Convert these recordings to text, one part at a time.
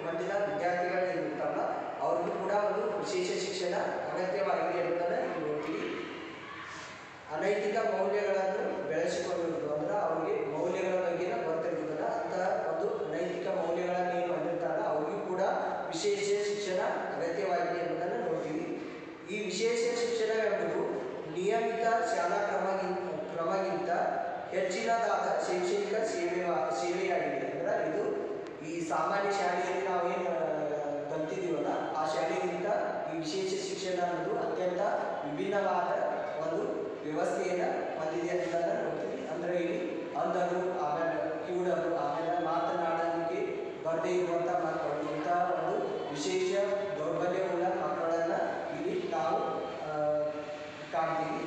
ಹೊಂದಿದ ವಿದ್ಯಾರ್ಥಿಗಳು ಇರುತ್ತಲ್ಲ ಅವ್ರಿಗೂ ಕೂಡ ಒಂದು ವಿಶೇಷ ಶಿಕ್ಷಣ ಅಗತ್ಯವಾಗಿದೆ ಎಂಬುದನ್ನು ಇಲ್ಲಿ ನೋಡ್ತೀವಿ ಅನೈತಿಕ ಮೌಲ್ಯಗಳನ್ನು ಬೆಳೆಸಿಕೊಂಡಿರುವುದು ಅಂದ್ರೆ ಅವರಿಗೆ ಮೌಲ್ಯಗಳ ಬಗ್ಗೆ ಗೊತ್ತಿರುವುದಿಲ್ಲ ಅಂತಹ ಒಂದು ನೈತಿಕ ಮೌಲ್ಯಗಳನ್ನು ಏನು ಹೊಂದಿರ್ತಾರಲ್ಲ ಅವ್ರಿಗೂ ಕೂಡ ವಿಶೇಷ ಶಿಕ್ಷಣ ಅಗತ್ಯವಾಗಿದೆ ಎಂಬುದನ್ನು ನೋಡ್ತೀವಿ ಈ ವಿಶೇಷ ಶಿಕ್ಷಣ ಎಂಬುದು ನಿಯಮಿತ ಶಾಲಾ ಕ್ರಮಗಿಂತ ಕ್ರಮಗಿಂತ ಹೆಚ್ಚಿನದಾದ ಶೈಕ್ಷಣಿಕ ಸೇವೆ ಸೇವೆಯಾಗಿದೆ ಅಂದ್ರೆ ಇದು ಈ ಸಾಮಾನ್ಯ ಶಾಲೆಯಲ್ಲಿ ನಾವೇನು ಕಲ್ತಿದ್ದೀವಲ್ಲ ಆ ಶಾಲೆಗಿಂತ ಈ ವಿಶೇಷ ಶಿಕ್ಷಣ ಅನ್ನೋದು ಅತ್ಯಂತ ವಿಭಿನ್ನವಾದ ಒಂದು ವ್ಯವಸ್ಥೆಯನ್ನು ಹೊಂದಿದೆ ಅನ್ನೋದನ್ನು ನೋಡ್ತೀವಿ ಅಂದರೆ ಇಲ್ಲಿ ಅಂಧರು ಆಮೇಲೆ ಕಿವುಡರು ಆಮೇಲೆ ಮಾತನಾಡಲಿಕ್ಕೆ ಬರದೇ ಇರುವಂಥ ಮಕ್ಕಳು ಇಂತಹ ಒಂದು ವಿಶೇಷ ದೌರ್ಬಲ್ಯವುಳ್ಳ ಮಕ್ಕಳನ್ನು ಇಲ್ಲಿ ನಾವು ಆ, ಕಾಣ್ತೀವಿ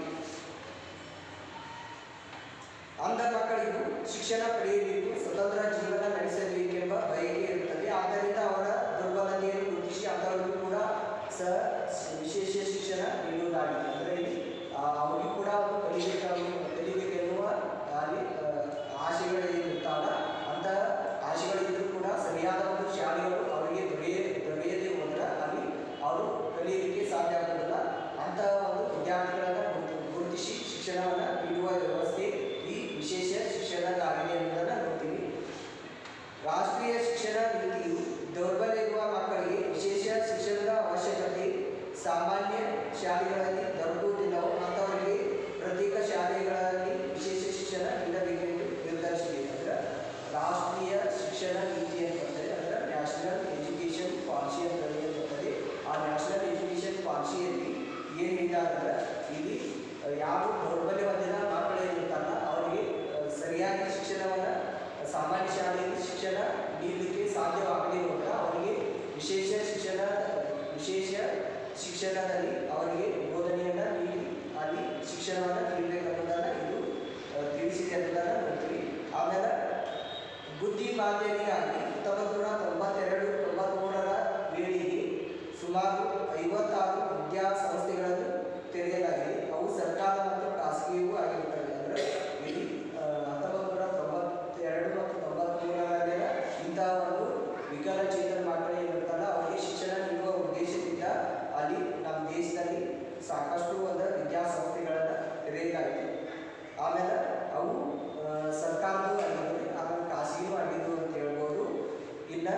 ಅಂಧ ಮಕ್ಕಳಿಗೂ ಶಿಕ್ಷಣ ಪಡೆಯಬೇಕು ಸ್ವತಂತ್ರ ಜೀವನ ನಡೆಸಬೇಕೆಂಬ ಬಯಕೆ ಇರುತ್ತದೆ ಆದ್ದರಿಂದ ಅವರ ದುರ್ಬಲತೆಯನ್ನು ಗುರುತಿಸಿ ಅಂಥವರಿಗೂ ಕೂಡ ಸ ವಿಶೇಷ ಶಿಕ್ಷಣ ನೀಡುವುದಾಗಿದೆ ಅಂದರೆ ಇಲ್ಲಿ ಆ, ಅವರಿಗೂ ಕೂಡ ಒಂದು ಕಲಿಬೇಕು ಕಲಿಬೇಕೆನ್ನುವ ಅಲ್ಲಿ ಆ, ಆಶೆಗಳು ಏನಿರ್ತಾವಲ್ಲ ಅಂಥ ಆಶೆಗಳಿದ್ದರೂ ಕೂಡ ಸರಿಯಾದ ಒಂದು ಶಾಲೆಗಳು ಅವರಿಗೆ ದೊರೆಯ ದೊರೆಯದೇ ಹೋದ್ರೆ ಅಲ್ಲಿ ಅವರು ಕಲಿಯಲಿಕ್ಕೆ ಸಾಧ್ಯ ಆಗುವುದಿಲ್ಲ ಅಂತಹ ಒಂದು ವಿದ್ಯಾರ್ಥಿಗಳನ್ನು ಗುರುತು- ಗುರುತಿಸಿ ಶಿಕ್ಷಣವನ್ನು ನೀಡುವ ವ್ಯವಸ್ಥೆ ಈ ವಿಶೇಷ ಶಿಕ್ಷಣದಾಗಿದೆ ಎಂಬುದನ್ನು ನೋಡ್ತೀವಿ ರಾಷ್ಟ್ರೀಯ ಶಿಕ್ಷಣ ನೀತಿಯು ದೌರ್ಬಲ್ಯ ಇರುವ ಮಕ್ಕಳಿಗೆ ವಿಶೇಷ ಶಿಕ್ಷಣದ ಅವಶ್ಯಕತೆ ಸಾಮಾನ್ಯ ಶಾಲೆಗಳಲ್ಲಿ ದೊರಕುವುದಿಲ್ಲವೋ ಅಂಥವರಿಗೆ ಪ್ರತ್ಯೇಕ ಶಾಲೆಗಳಲ್ಲಿ ವಿಶೇಷ ಶಿಕ್ಷಣ ನೀಡಬೇಕೆಂದು ನಿರ್ಧರಿಸಿದೆ ಅಂದರೆ ರಾಷ್ಟ್ರೀಯ ಶಿಕ್ಷಣ ನೀತಿ ಅಂತಂದರೆ ಅಂದರೆ ನ್ಯಾಷನಲ್ ಎಜುಕೇಷನ್ ಪಾಲಿಸಿ ಅಂತ ಹೇಳಿ ಬರ್ತದೆ ಆ ನ್ಯಾಷನಲ್ ಎಜುಕೇಷನ್ ಪಾಲಿಸಿಯಲ್ಲಿ ಏನು ಹೇಳಿದ್ದಾರೆ ಅಂದ್ರೆ ಇಲ್ಲಿ ಅಹ್, ಯಾವ ದೌರ್ಬಲ್ಯ ಹೊಂದಿದ ಮಕ್ಕಳು ಏನಿರ್ತಾರಲ್ಲ ಅವರಿಗೆ ಅಹ್, ಸರಿಯಾಗಿ ಶಿಕ್ಷಣವನ್ನು ಸಾಮಾನ್ಯ ಶಾಲೆಯಲ್ಲಿ ಶಿಕ್ಷಣ ನೀಡಲಿಕ್ಕೆ ಸಾಧ್ಯವಾಗದೇ ಹೋದರೆ ಅವರಿಗೆ ವಿಶೇಷ ಶಿಕ್ಷಣ ವಿಶೇಷ ಶಿಕ್ಷಣದಲ್ಲಿ ಅವರಿಗೆ ಬೋಧನೆಯನ್ನು ನೀಡಿ ಅಲ್ಲಿ ಶಿಕ್ಷಣವನ್ನು ನೀಡಬೇಕನ್ನೋದನ್ನು ಇದು ಅಹ್, ತಿಳಿಸಿದೆ ಅನ್ನೋದನ್ನು ನೋಡ್ತೀವಿ ಆಮೇಲೆ ಬುದ್ಧಿಮಾಂದ್ಯರಿಗಾಗಿ ಹತ್ತೊಂಬತ್ತು ನೂರ ತೊಂಬತ್ತೆರಡು ತೊಂಬತ್ತ್ಮೂರರ ವೇಳೆಗೆ ಸುಮಾರು ಐವತ್ತಾರು ವಿದ್ಯಾಸಂಸ್ಥೆಗಳನ್ನು ತೆರೆಯಲಾಗಿದೆ ಅವು ಸರ್ಕಾರ ಮತ್ತು ಖಾಸಗಿಯೂ ಆಗಿರುತ್ತವೆ ಅಂದರೆ ಇಲ್ಲಿ ಆ, ಹತ್ತೊಂಬತ್ತು ನೂರ ತೊಂಬತ್ತೆರಡು ಮತ್ತು ತೊಂಬತ್ತ್ಮೂರರಲ್ಲಿನ ಇಂತಹ ಒಂದು ವಿಕಲಚೇತನ ಮಕ್ಕಳು ಏನಿರ್ತಾರಲ್ಲ ಅವರಿಗೆ ಶಿಕ್ಷಣ ನೀಡುವ ಉದ್ದೇಶದಿಂದ ಅಲ್ಲಿ ನಮ್ಮ ದೇಶದಲ್ಲಿ ಸಾಕಷ್ಟು ಒಂದು ವಿದ್ಯಾಸಂಸ್ಥೆಗಳನ್ನು ತೆರೆಯಲಾಯಿತು ಆಮೇಲೆ ಅವು ಆ, ಸರ್ಕಾರದ್ದು ಆಗಿದ್ದು ಆಮೇಲೆ ಖಾಸಗಿಯೂ ಆಗಿದ್ದು ಅಂತ ಹೇಳ್ಬೋದು ಇನ್ನು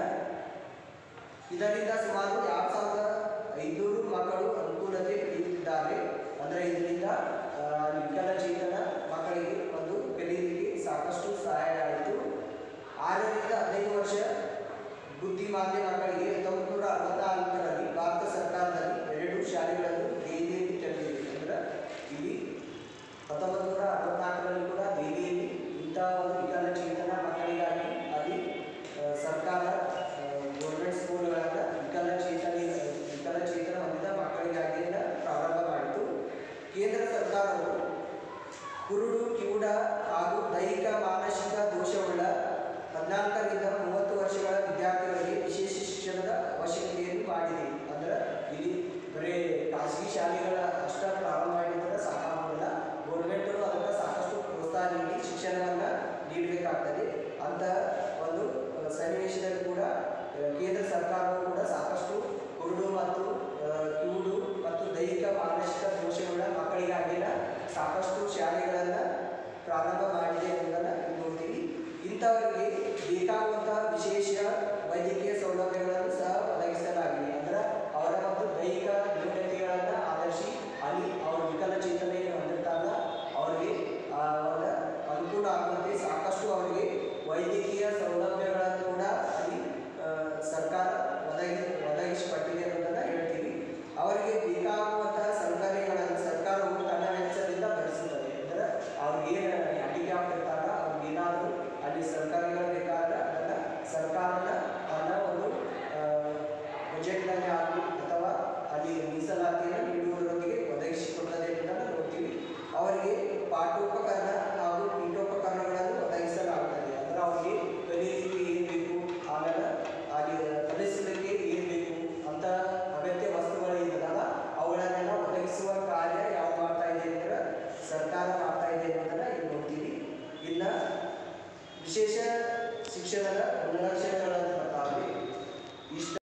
ಇದರಿಂದ ಸುಮಾರು ಎರಡು ಸಾವಿರದ ಐದುನೂರು ಮಕ್ಕಳು ಅನುಕೂಲತೆ ಪಡೆಯುತ್ತಿದ್ದಾರೆ ಅಂದರೆ ಇದರಿಂದ ಆ, ವಿಕಲಚೇತನ ಮಕ್ಕಳಿಗೆ ಒಂದು ಕಲಿಯಲಿಕ್ಕೆ ಸಾಕಷ್ಟು ಸಹಾಯ ಆಯಿತು ಆರರಿಂದ ಹದಿನೈದು ವರ್ಷ ಬುದ್ಧಿಮಾಂದ್ಯ ಮಕ್ಕಳಿಗೆ ಹತ್ತೊಂಬತ್ತು ನೂರ ಅರವತ್ನಾಲ್ಕರಲ್ಲಿ ಭಾರತ ಸರ್ಕಾರದಲ್ಲಿ ಎರಡು ಶಾಲೆಗಳನ್ನು ದೆಹಲಿಯಲ್ಲಿ ತೆರೆದಿದೆ ಅಂದರೆ ಇಲ್ಲಿ ಹತ್ತೊಂಬತ್ತು ನೂರ ಅರವತ್ನಾಲ್ಕರಲ್ಲಿ ಕೂಡ ದೆಹಲಿಯಲ್ಲಿ ಇಂತಹ ಒಂದು ವಿಕಲಚೇತನ ಮಕ್ಕಳಿಗಾಗಿ ಅಲ್ಲಿ ಆ, ಸರ್ಕಾರ ಗೌರ್ಮೆಂಟ್ ಸ್ಕೂಲ್ಗಳನ್ನು ವಿಕಲಚೇತನ ವಿಕಲಚೇತನ ಹೊಂದಿದ ಮಕ್ಕಳಿಗಾಗಿ ಅಂತ ಪ್ರಾರಂಭ ಮಾಡಿತು ಕೇಂದ್ರ ಸರ್ಕಾರವು ಕುರುಡು ಕಿವುಡ ಹಾಗೂ ದೈಹಿಕ ಮಾನಸಿಕ ದೋಷವುಳ್ಳ ಹದಿನಾಲ್ಕರಿಂದ ಮೂವತ್ತು ವರ್ಷಗಳ ವಿದ್ಯಾರ್ಥಿಗಳಿಗೆ ವಿಶೇಷ ಶಿಕ್ಷಣದ ಅವಶ್ಯಕತೆಯನ್ನು ಮಾಡಿದೆ ಅಂದ್ರೆ ಇಲ್ಲಿ ಬರೀ ಖಾಸಗಿ ಶಾಲೆಗಳ ಅಷ್ಟ ಪ್ರಾರಂಭ ಮಾಡಿದ್ರೆ ಸಾಕಾಗೋದಿಲ್ಲ ಗೌರ್ಮೆಂಟರು ಅದಕ್ಕೆ ಸಾಕಷ್ಟು ಪ್ರೋತ್ಸಾಹ ನೀಡಿ ಶಿಕ್ಷಣವನ್ನು ನೀಡಬೇಕಾಗ್ತದೆ ಅಂತಹ ಒಂದು ಆ, ಸನ್ನಿವೇಶದಲ್ಲಿ ಕೂಡ ಆ, ಕೇಂದ್ರ ಸರ್ಕಾರವು ಕೂಡ ಸಾಕಷ್ಟು ಕುರುಡು ಮತ್ತು ಆ, ಕಿವುಡು ಮತ್ತು ದೈಹಿಕ ಮಾನಸಿಕ ದೋಷವುಳ್ಳ ಮಕ್ಕಳಿಗಾಗಿನ ಸಾಕಷ್ಟು ಶಾಲೆಗಳನ್ನು ಪ್ರಾರಂಭ ಮಾಡಿದೆ ಎಂಬುದನ್ನು ಇಲ್ಲಿ ನೋಡ್ತೀವಿ ಇಂಥವರಿಗೆ ಬೇಕಾಗುವಂತಹ ವಿಶೇಷ ವೈದ್ಯಕೀಯ ಸೌಲಭ್ಯಗಳನ್ನು ಸಹ ಒದಗಿಸಲಾಗಿದೆ ಅಂದ್ರೆ ಅವರ ಒಂದು ದೈಹಿಕ ನ್ಯೂನತೆಗಳನ್ನು ಆಧರಿಸಿ ಅಲ್ಲಿ ಅವರ ವಿಕಲಚೇತನೆಯನ್ನು ಹೊಂದಿರ್ತಾರಲ್ಲ ಅವರಿಗೆ ಆ, ಅವರ ಅನುಕೂಲ ಆಗುವಂತೆ ಸಾಕಷ್ಟು ಅವರಿಗೆ ವೈದ್ಯಕೀಯ ಸೌಲಭ್ಯಗಳನ್ನು ಕೂಡ ಅಲ್ಲಿ ಆ, ಸರ್ಕಾರ ಒದಗಿ ಒದಗಿಸಿಕೊಟ್ಟಿದೆ ಅನ್ನೋದನ್ನು ಹೇಳ್ತೀವಿ ಅವರಿಗೆ ಬೇಕಾಗುವಂತಹ ಸೌಕರ್ಯಗಳನ್ನು ಸರ್ಕಾರವು ತನ್ನ ವೆಚ್ಚದಿಂದ ಭರಿಸುತ್ತದೆ ಅಂದರೆ ಅವ್ರಿಗೆ ಏನು ಹ್ಯಾಂಡಿಕ್ಯಾಪ್ ಇರ್ತಾರಲ್ಲ ಅವ್ರಿಗೆ ಏನಾದರೂ ಅಲ್ಲಿ ಸೌಕರ್ಯಗಳು ಬೇಕಾದ್ರೆ ಅದನ್ನು ಸರ್ಕಾರದ ತನ್ನ ಒಂದು ಬಜೆಟ್ನಲ್ಲಿ ಆಗಲಿ ಅಥವಾ ಅಲ್ಲಿ ಮೀಸಲಾತಿ